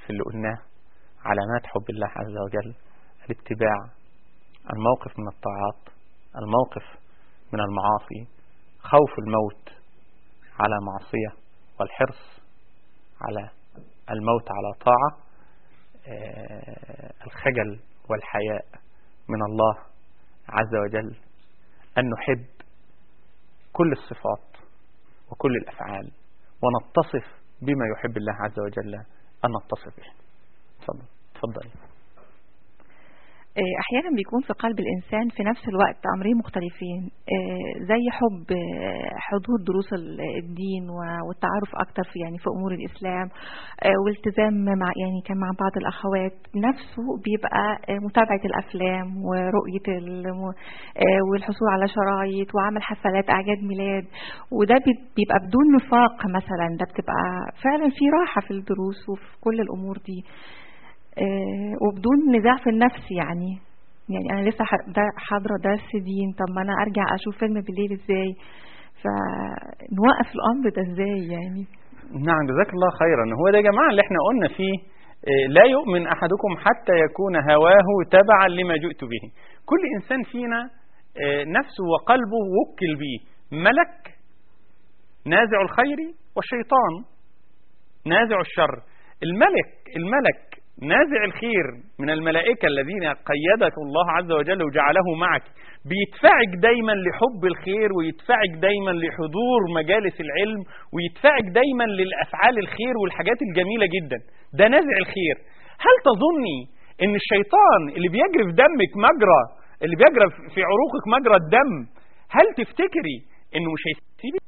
في اللي قلناه علامات حب الله عز وجل الاتباع الموقف من الطاعات الموقف من المعاصي خوف الموت على معصية والحرص على الموت على طاعة آه، الخجل والحياء من الله عز وجل أن نحب كل الصفات وكل الأفعال ونتصف بما يحب الله عز وجل أن نتصف به تفضل تفضل آه، احيانا بيكون في قلب الانسان في نفس الوقت امرين مختلفين آه، زي حب آه، حضور دروس الدين والتعرف اكتر في يعني في امور الاسلام والتزام مع يعني كان مع بعض الاخوات نفسه بيبقى متابعه الافلام ورؤيه والحصول على شرايط وعمل حفلات اعياد ميلاد وده بيبقى بدون نفاق مثلا ده بتبقى فعلا في راحه في الدروس وفي كل الامور دي آه، وبدون نزاع في النفس يعني يعني انا لسه حاضره درس دين طب ما انا ارجع اشوف فيلم بالليل ازاي فنوقف الامر ده ازاي يعني نعم جزاك الله خيرا هو ده يا جماعه اللي احنا قلنا فيه آه، لا يؤمن احدكم حتى يكون هواه تبعا لما جئت به كل انسان فينا آه، نفسه وقلبه وكل به ملك نازع الخير والشيطان نازع الشر الملك الملك نازع الخير من الملائكة الذين قيدك الله عز وجل وجعله معك بيدفعك دايما لحب الخير ويدفعك دايما لحضور مجالس العلم ويدفعك دايما للأفعال الخير والحاجات الجميلة جدا ده نازع الخير هل تظني ان الشيطان اللي بيجري في دمك مجرى اللي بيجري في عروقك مجرى الدم هل تفتكري انه مش هيسيبك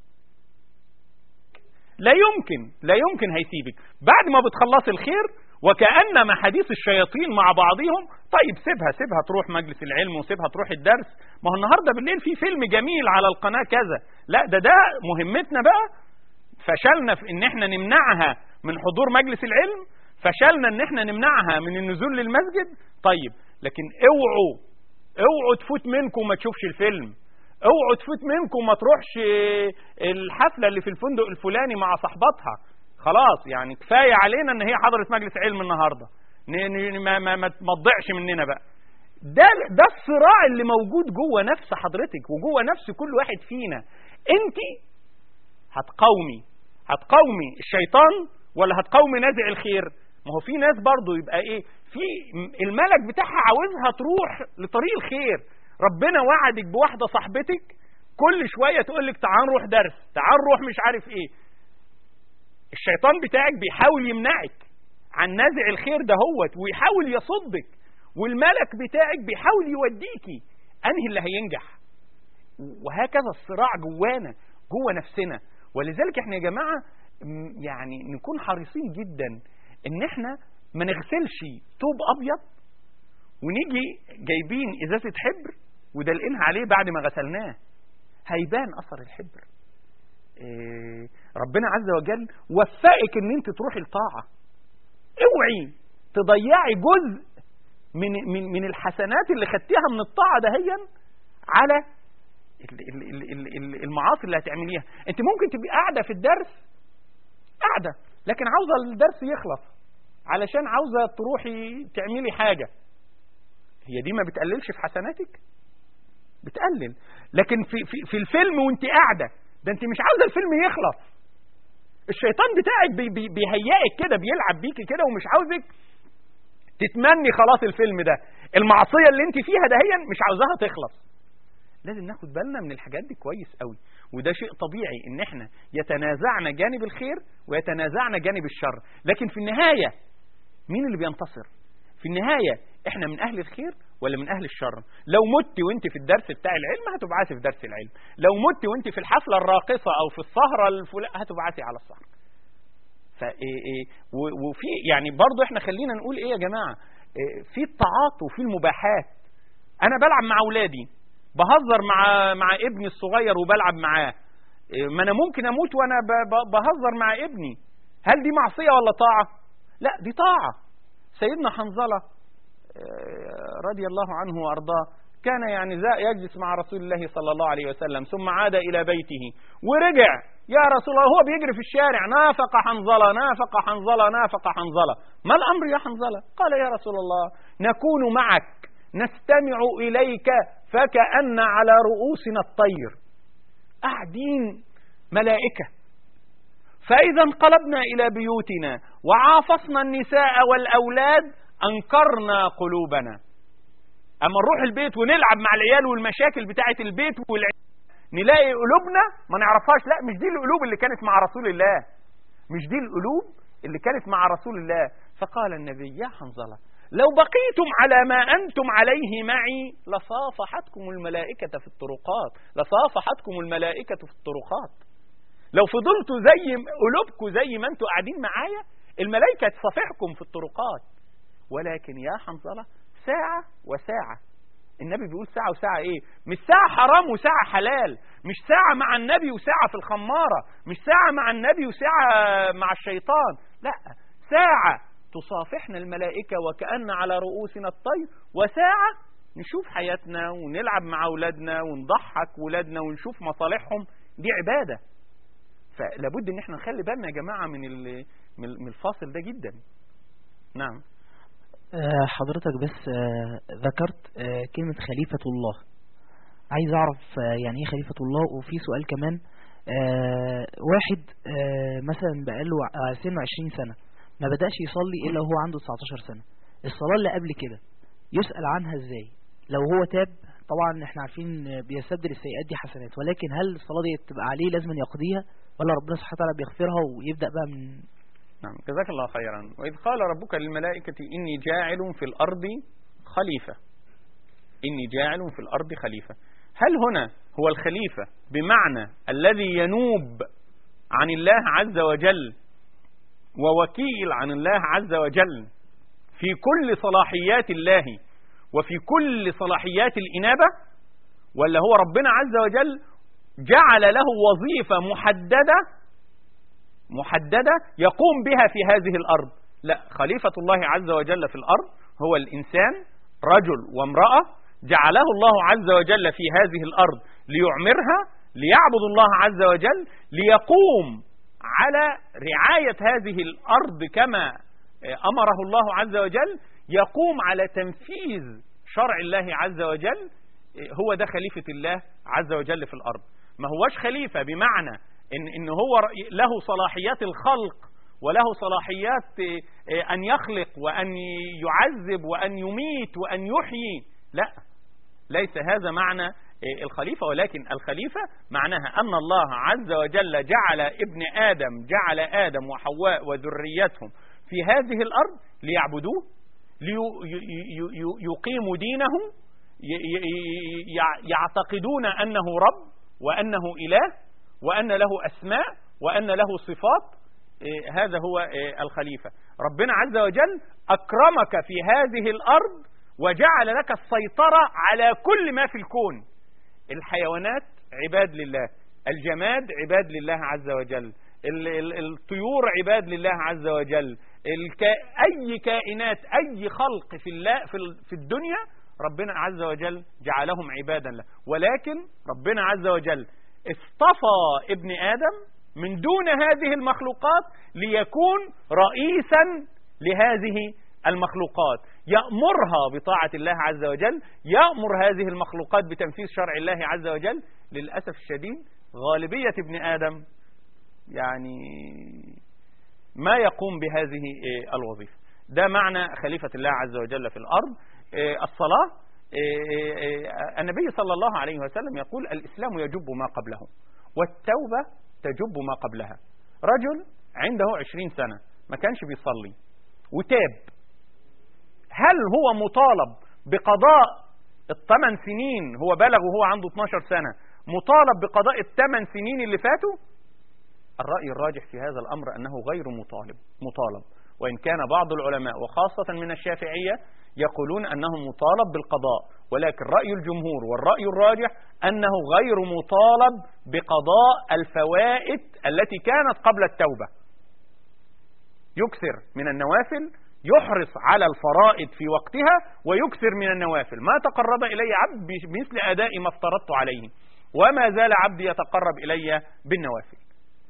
لا يمكن لا يمكن هيسيبك بعد ما بتخلصي الخير وكأنما حديث الشياطين مع بعضهم طيب سيبها سيبها تروح مجلس العلم وسيبها تروح الدرس ما هو النهارده بالليل في فيلم جميل على القناة كذا لا ده ده مهمتنا بقى فشلنا في ان احنا نمنعها من حضور مجلس العلم فشلنا ان احنا نمنعها من النزول للمسجد طيب لكن اوعوا اوعوا تفوت منكم وما تشوفش الفيلم اوعوا تفوت منكم وما تروحش الحفلة اللي في الفندق الفلاني مع صحباتها خلاص يعني كفاية علينا ان هي حضرت مجلس علم النهاردة ما, ما, ما تضيعش مننا بقى ده ده الصراع اللي موجود جوه نفس حضرتك وجوه نفس كل واحد فينا انت هتقاومي هتقاومي الشيطان ولا هتقاومي نازع الخير ما هو في ناس برضو يبقى ايه في الملك بتاعها عاوزها تروح لطريق الخير ربنا وعدك بواحدة صاحبتك كل شوية تقول لك تعال نروح درس تعال نروح مش عارف ايه الشيطان بتاعك بيحاول يمنعك عن نازع الخير ده هوت ويحاول يصدك والملك بتاعك بيحاول يوديكي انهي اللي هينجح وهكذا الصراع جوانا جوه نفسنا ولذلك احنا يا جماعه يعني نكون حريصين جدا ان احنا ما نغسلش طوب ابيض ونيجي جايبين ازازه حبر ودلقينها عليه بعد ما غسلناه هيبان اثر الحبر إيه ربنا عز وجل وفقك ان انت تروحي الطاعة اوعي تضيعي جزء من, من, من الحسنات اللي خدتيها من الطاعة دهيا على المعاصي اللي هتعمليها انت ممكن تبقي قاعدة في الدرس قاعدة لكن عاوزة الدرس يخلص علشان عاوزة تروحي تعملي حاجة هي دي ما بتقللش في حسناتك بتقلل لكن في, في, في الفيلم وانت قاعدة ده انت مش عاوزة الفيلم يخلص الشيطان بتاعك بي بي بيهيئك كده بيلعب بيكي كده ومش عاوزك تتمني خلاص الفيلم ده المعصيه اللي انت فيها دهيا مش عاوزاها تخلص لازم ناخد بالنا من الحاجات دي كويس قوي وده شيء طبيعي ان احنا يتنازعنا جانب الخير ويتنازعنا جانب الشر لكن في النهايه مين اللي بينتصر في النهايه احنا من اهل الخير ولا من أهل الشر لو مت وانت في الدرس بتاع العلم هتبعثي في درس العلم لو مت وانت في الحفلة الراقصة أو في السهرة الفلانية هتبعثي على السهرة فإيه إيه وفي يعني برضو احنا خلينا نقول ايه يا جماعة إيه في الطاعات وفي المباحات انا بلعب مع اولادي بهزر مع مع ابني الصغير وبلعب معاه إيه ما انا ممكن اموت وانا بهزر مع ابني هل دي معصية ولا طاعة لا دي طاعة سيدنا حنظلة رضي الله عنه وأرضاه كان يعني يجلس مع رسول الله صلى الله عليه وسلم ثم عاد إلى بيته ورجع يا رسول الله هو بيجري في الشارع نافق حنظلة نافق حنظلة نافق حنظلة ما الأمر يا حنظلة قال يا رسول الله نكون معك نستمع إليك فكأن على رؤوسنا الطير قاعدين ملائكة فإذا انقلبنا إلى بيوتنا وعافصنا النساء والأولاد أنكرنا قلوبنا أما نروح البيت ونلعب مع العيال والمشاكل بتاعة البيت والعيال نلاقي قلوبنا ما نعرفهاش لا مش دي القلوب اللي كانت مع رسول الله مش دي القلوب اللي كانت مع رسول الله فقال النبي يا حنظلة لو بقيتم على ما أنتم عليه معي لصافحتكم الملائكة في الطرقات لصافحتكم الملائكة في الطرقات لو فضلتوا زي قلوبكم زي ما انتوا قاعدين معايا الملائكة تصافحكم في الطرقات ولكن يا حنظلة ساعة وساعة النبي بيقول ساعة وساعة ايه مش ساعة حرام وساعة حلال مش ساعة مع النبي وساعة في الخمارة مش ساعة مع النبي وساعة مع الشيطان لا ساعة تصافحنا الملائكة وكأن على رؤوسنا الطير وساعة نشوف حياتنا ونلعب مع أولادنا ونضحك ولادنا ونشوف مصالحهم دي عبادة فلابد ان احنا نخلي بالنا يا جماعة من من الفاصل ده جدا نعم حضرتك بس ذكرت كلمة خليفة الله عايز أعرف يعني إيه خليفة الله وفي سؤال كمان واحد مثلا بقاله سنه 20 سنة ما بدأش يصلي إلا وهو عنده 19 سنة الصلاة اللي قبل كده يسأل عنها إزاي لو هو تاب طبعا احنا عارفين بيستبدل السيئات دي حسنات ولكن هل الصلاة دي تبقى عليه لازم يقضيها ولا ربنا سبحانه وتعالى بيغفرها ويبدأ بقى من نعم جزاك الله خيرا وإذ قال ربك للملائكة إني جاعل في الأرض خليفة إني جاعل في الأرض خليفة هل هنا هو الخليفة بمعنى الذي ينوب عن الله عز وجل ووكيل عن الله عز وجل في كل صلاحيات الله وفي كل صلاحيات الإنابة ولا هو ربنا عز وجل جعل له وظيفة محددة محددة يقوم بها في هذه الأرض لا خليفة الله عز وجل في الأرض هو الإنسان رجل وامرأة جعله الله عز وجل في هذه الأرض ليعمرها ليعبد الله عز وجل ليقوم على رعاية هذه الأرض كما أمره الله عز وجل يقوم على تنفيذ شرع الله عز وجل هو ده خليفة الله عز وجل في الأرض ما هوش خليفة بمعنى إن, إن هو له صلاحيات الخلق وله صلاحيات أن يخلق وأن يعذب وأن يميت وأن يحيي لا ليس هذا معنى الخليفة ولكن الخليفة معناها أن الله عز وجل جعل ابن آدم جعل آدم وحواء وذريتهم في هذه الأرض ليعبدوه ليقيموا دينه يعتقدون أنه رب وأنه إله وأن له أسماء وأن له صفات هذا هو الخليفة ربنا عز وجل أكرمك في هذه الأرض وجعل لك السيطرة على كل ما في الكون الحيوانات عباد لله الجماد عباد لله عز وجل الطيور عباد لله عز وجل الكا... أي كائنات أي خلق في, الله في الدنيا ربنا عز وجل جعلهم عبادا له ولكن ربنا عز وجل اصطفى ابن آدم من دون هذه المخلوقات ليكون رئيسا لهذه المخلوقات يأمرها بطاعة الله عز وجل يأمر هذه المخلوقات بتنفيذ شرع الله عز وجل للأسف الشديد غالبية ابن آدم يعني ما يقوم بهذه الوظيفة ده معنى خليفة الله عز وجل في الأرض الصلاة النبي صلى الله عليه وسلم يقول الإسلام يجب ما قبله والتوبة تجب ما قبلها رجل عنده عشرين سنة ما كانش بيصلي وتاب هل هو مطالب بقضاء الثمان سنين هو بلغ وهو عنده 12 سنة مطالب بقضاء الثمان سنين اللي فاتوا الرأي الراجح في هذا الأمر أنه غير مطالب مطالب وإن كان بعض العلماء وخاصة من الشافعية يقولون أنه مطالب بالقضاء ولكن رأي الجمهور والرأي الراجح أنه غير مطالب بقضاء الفوائد التي كانت قبل التوبة يكثر من النوافل يحرص على الفرائض في وقتها ويكثر من النوافل ما تقرب إلي عبد بمثل أداء ما افترضت عليه وما زال عبدي يتقرب إلي بالنوافل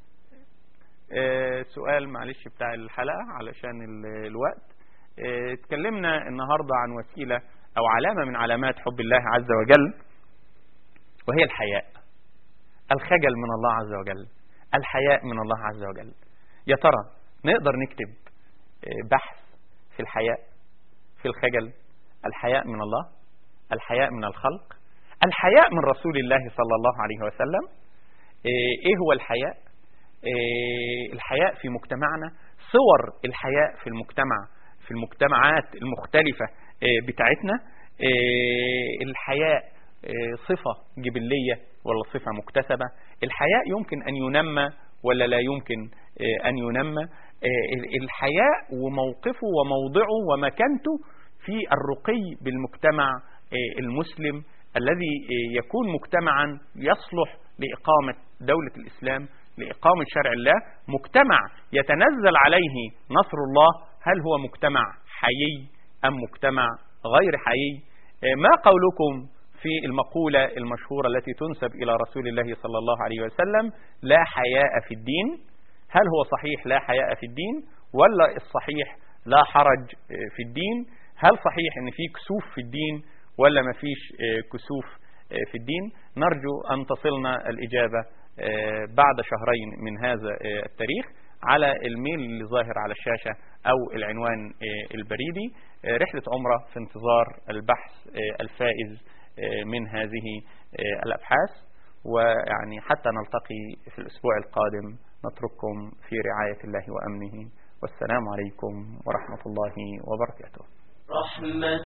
آه، سؤال معلش بتاع الحلقة علشان ال- الوقت آه، اتكلمنا النهاردة عن وسيلة أو علامة من علامات حب الله عز وجل وهي الحياء الخجل من الله عز وجل الحياء من الله عز وجل يا ترى نقدر نكتب آه، بحث في الحياء في الخجل الحياء من الله الحياء من الخلق الحياء من رسول الله صلى الله عليه وسلم آه، ايه هو الحياء آه، الحياء في مجتمعنا صور الحياء في المجتمع في المجتمعات المختلفة آه، بتاعتنا آه، الحياء آه، صفة جبلية ولا صفة مكتسبة الحياء يمكن أن ينمى ولا لا يمكن آه، أن ينمى آه، الحياء وموقفه وموضعه ومكانته في الرقي بالمجتمع آه، المسلم الذي آه، يكون مجتمعا يصلح لإقامة دولة الإسلام لإقامة شرع الله مجتمع يتنزل عليه نصر الله هل هو مجتمع حيي أم مجتمع غير حيي آه، ما قولكم في المقولة المشهورة التي تنسب إلى رسول الله صلى الله عليه وسلم لا حياء في الدين هل هو صحيح لا حياء في الدين ولا الصحيح لا حرج آه، في الدين هل صحيح ان في كسوف في الدين ولا ما فيش آه، كسوف آه، في الدين نرجو أن تصلنا الإجابة آه، بعد شهرين من هذا آه، التاريخ على الميل اللي ظاهر على الشاشة أو العنوان آه، البريدي آه، رحلة عمرة في انتظار البحث آه، الفائز آه، من هذه آه، الأبحاث ويعني حتى نلتقي في الأسبوع القادم نترككم في رعاية الله وأمنه والسلام عليكم ورحمة الله وبركاته رحمة